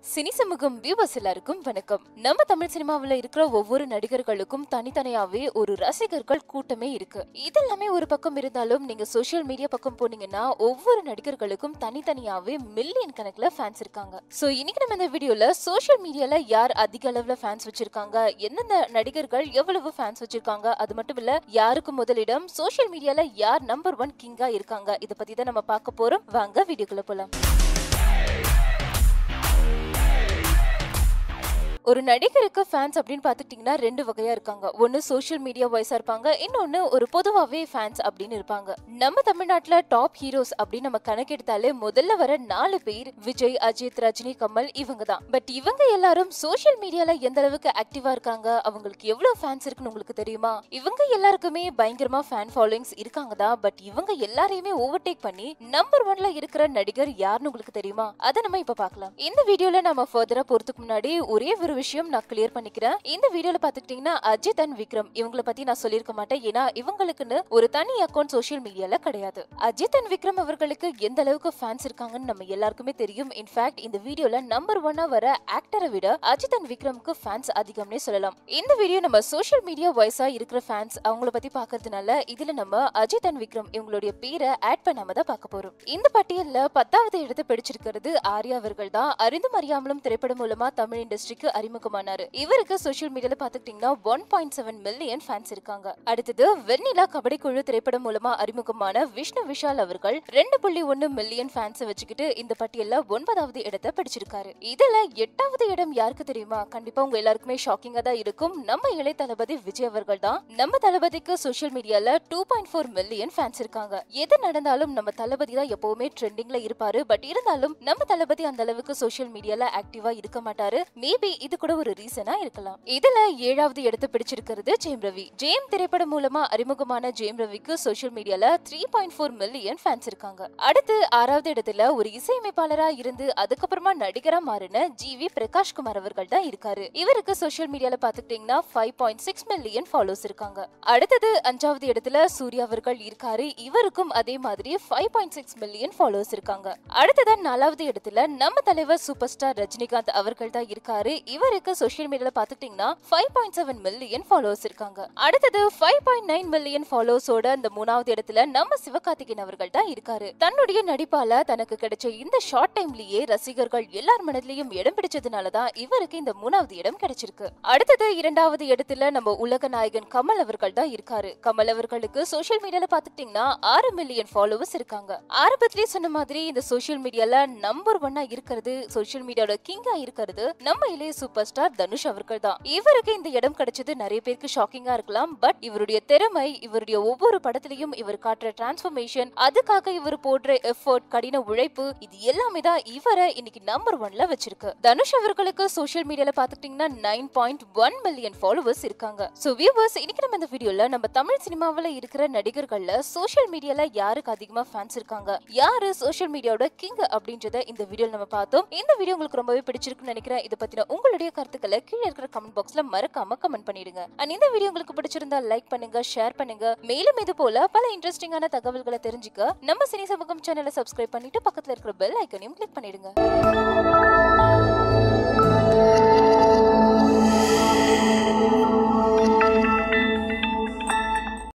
cine சமூகம் viewers எல்லாருக்கும் வணக்கம் நம்ம தமிழ் சினிமாவுல இருக்கிற ஒவ்வொரு நடிகர்களுக்கும் தனித்தனியாவே ஒரு ரசிகர்கள் கூட்டமே இருக்கு இதெல்லாமே ஒரு பக்கம் இருந்தாலும் நீங்க சோஷியல் மீடியா பக்கம் போனீங்கன்னா ஒவ்வொரு நடிகர்களுக்கும் தனித்தனியாவே மில்லியன் கணக்குல ஃபேன்ஸ் இருக்காங்க சோ இன்னைக்கு நம்ம இந்த வீடியோல சோஷியல் மீடியால யார் அதிக அளவுல ஃபேன்ஸ் வச்சிருக்காங்க எந்தெந்த நடிகர்கள் எவ்வளவு ஃபேன்ஸ் வச்சிருக்காங்க அது மட்டும் இல்ல யாருக்கு முதலிடம் சோஷியல் மீடியால யார் நம்பர் ஒன் கிங்கா இருக்காங்க இத பத்தி தான் நம்ம பார்க்க போறோம் வாங்க வீடியோக்குள்ள போலாம் ஒரு நடிகருக்கு ஃபேன்ஸ் அப்படின்னு பார்த்துக்கிட்டிங்கன்னா ரெண்டு வகையா இருக்காங்க ஒன்னு சோஷியல் மீடியா வாய்ஸா இருப்பாங்க இன்னொன்னு ஒரு பொதுவாவே ஃபேன்ஸ் அப்படின்னு இருப்பாங்க நம்ம தமிழ்நாட்டுல டாப் ஹீரோஸ் அப்படின்னு நம்ம கணக்கெடுத்தாலே முதல்ல வர நாலு பேர் விஜய் அஜித் ரஜினி கமல் இவங்க தான் பட் இவங்க எல்லாரும் சோஷியல் மீடியால எந்த அளவுக்கு ஆக்டிவா இருக்காங்க அவங்களுக்கு எவ்வளவு ஃபேன்ஸ் இருக்குன்னு உங்களுக்கு தெரியுமா இவங்க எல்லாருக்குமே பயங்கரமா ஃபேன் ஃபாலோயிங்ஸ் இருக்காங்க தான் பட் இவங்க எல்லாரையுமே ஓவர்டேக் பண்ணி நம்பர் ஒன்ல இருக்கிற நடிகர் யாருன்னு உங்களுக்கு தெரியுமா அதை நம்ம இப்ப பார்க்கலாம் இந்த வீடியோல நம்ம ஃபர்தரா போறதுக்கு முன்னாடி ஒரே ஒரு விஷயம் நான் கிளியர் பண்ணிக்கிறேன் இந்த வீடியோல பாத்துக்கிட்டீங்கன்னா அஜித் அண்ட் விக்ரம் இவங்கள பத்தி நான் சொல்லியிருக்க மாட்டேன் ஏன்னா இவங்களுக்குன்னு ஒரு தனி அக்கௌண்ட் சோஷியல் மீடியால கிடையாது அஜித் அண்ட் விக்ரம் அவர்களுக்கு எந்த அளவுக்கு ஃபேன்ஸ் இருக்காங்கன்னு நம்ம எல்லாருக்குமே தெரியும் இன்ஃபேக்ட் இந்த வீடியோல நம்பர் ஒன்னா வர ஆக்டரை விட அஜித் அண்ட் விக்ரம்க்கு ஃபேன்ஸ் அதிகம்னே சொல்லலாம் இந்த வீடியோ நம்ம சோஷியல் மீடியா வாய்ஸா இருக்கிற ஃபேன்ஸ் அவங்கள பத்தி பாக்குறதுனால இதுல நம்ம அஜித் அண்ட் விக்ரம் இவங்களுடைய பேரை ஆட் பண்ணாம தான் பார்க்க போறோம் இந்த பட்டியல்ல பத்தாவது இடத்தை பிடிச்சிருக்கிறது ஆர்யா அவர்கள் தான் அறிந்தும் அறியாமலும் திரைப்படம் மூலமா தமிழ் இண்டஸ்ட்ரிக்கு அறிமுகமானாரு இவருக்கு சோஷியல் மீடியால பாத்துக்கிட்டீங்கன்னா one point seven million fans இருக்காங்க அடுத்தது வெண்ணிலா கபடி குழு திரைப்படம் மூலமா அறிமுகமான விஷ்ணு விஷால் அவர்கள் ரெண்டு புள்ளி ஒன்னு மில்லியன் ஃபேன்ஸ் வச்சுக்கிட்டு இந்த பட்டியல்ல ஒன்பதாவது இடத்தை பிடிச்சிருக்காரு இதுல எட்டாவது இடம் யாருக்கு தெரியுமா கண்டிப்பா உங்க எல்லாருக்குமே ஷாக்கிங்கா தான் இருக்கும் நம்ம இளைய தளபதி விஜய் அவர்கள் தான் நம்ம தளபதிக்கு சோஷியல் மீடியால two point four million fans இருக்காங்க எது நடந்தாலும் நம்ம தளபதி தான் எப்பவுமே ட்ரெண்டிங்ல இருப்பாரு பட் இருந்தாலும் நம்ம தளபதி அந்த அளவுக்கு சோஷியல் மீடியால ஆக்டிவா இருக்க மாட்டாரு மேபி இது கூட ஒரு ரீசனா இருக்கலாம் இதுல ஏழாவது இடத்தை பிடிச்சிருக்கிறது ஜெயம் ரவி ஜெயம் திரைப்படம் மூலமா அறிமுகமான ஜெயம் ரவிக்கு சோஷியல் மீடியால three point four million fans இருக்காங்க அடுத்து ஆறாவது இடத்துல ஒரு இசையமைப்பாளரா இருந்து அதுக்கப்புறமா நடிகரா மாறின ஜி வி பிரகாஷ் குமார் அவர்கள் தான் இருக்காரு இவருக்கு சோஷியல் மீடியால பாத்துக்கிட்டீங்கன்னா five point six million follows இருக்காங்க அடுத்தது அஞ்சாவது இடத்துல சூர்யா அவர்கள் இருக்காரு இவருக்கும் அதே மாதிரி five point six million followers இருக்காங்க அடுத்ததான் நாலாவது இடத்துல நம்ம தலைவர் சூப்பர் ஸ்டார் ரஜினிகாந்த் அவர்கள் தான் இருக்காரு இவருக்கு சோஷியல் மீடியால பாத்துக்கிட்டீங்கன்னா five point seven million followers இருக்காங்க அடுத்தது ஃபைவ் பாயிண்ட் நைன் மில்லியன் ஃபாலோவர்ஸோட இந்த மூணாவது இடத்துல நம்ம சிவகார்த்திகேயன் அவர்கள் தான் இருக்காரு தன்னுடைய நடிப்பால தனக்கு கிடைச்ச இந்த ஷார்ட் டைம்லயே ரசிகர்கள் எல்லார் மனதிலையும் இடம் பிடிச்சதுனால தான் இவருக்கு இந்த மூணாவது இடம் கிடைச்சிருக்கு அடுத்தது இரண்டாவது இடத்துல நம்ம உலக நாயகன் கமல் அவர்கள் தான் இருக்காரு கமல் அவர்களுக்கு சோஷியல் மீடியால பாத்துக்கிட்டீங்கன்னா ஆறு மில்லியன் ஃபாலோவர்ஸ் இருக்காங்க ஆரம்பத்திலேயே சொன்ன மாதிரி இந்த சோஷியல் மீடியால நம்பர் ஒன்னா இருக்கிறது சோஷியல் மீடியாவோட கிங்கா இருக்கிறது நம்ம இளைய சூப்பர் ஸ்டார் தனுஷ் அவர்கள் தான் இவருக்கு இந்த இடம் கிடைச்சது நிறைய பேருக்கு ஷாக்கிங்கா இருக்கலாம் பட் இவருடைய திறமை இவருடைய ஒவ்வொரு படத்திலையும் இவர் காட்டுற டிரான்ஸ்ஃபர்மேஷன் அதுக்காக இவர் போடுற எஃபர்ட் கடின உழைப்பு இது எல்லாமே தான் இவரை இன்னைக்கு நம்பர் ஒன்ல வச்சிருக்கு தனுஷ் அவர்களுக்கு சோஷியல் மீடியால பாத்துக்கிட்டீங்கன்னா nine point one million followers இருக்காங்க சோ வியூவர்ஸ் இன்னைக்கு நம்ம இந்த வீடியோல நம்ம தமிழ் சினிமாவுல இருக்கிற நடிகர்கள்ல சோஷியல் மீடியால யாருக்கு அதிகமா ஃபேன்ஸ் இருக்காங்க யாரு சோஷியல் மீடியாவோட கிங் அப்படின்றத இந்த வீடியோல நம்ம பார்த்தோம் இந்த வீடியோ உங்களுக்கு ரொம்பவே பிடிச்சிருக்குன்னு நினைக்கிறேன் இதை பத்தின உங்களுடைய கருத்துக்களை கீழே இருக்கிற கமெண்ட் பாக்ஸ்ல மறக்காம கமெண்ட் பண்ணிடுங்க அண்ட் இந்த வீடியோ உங்களுக்கு பிடிச்சிருந்தா லைக் பண்ணுங்க ஷேர் பண்ணுங்க மேலும் இது போல பல இன்ட்ரெஸ்டிங்கான தகவல்களை தெரிஞ்சுக்க நம்ம சினி சமூகம் சேனலை சப்ஸ்கிரைப் பண்ணிட்டு பக்கத்துல இருக்கிற பெல் ஐக்கனையும் கிளிக் பண்ணிடுங்க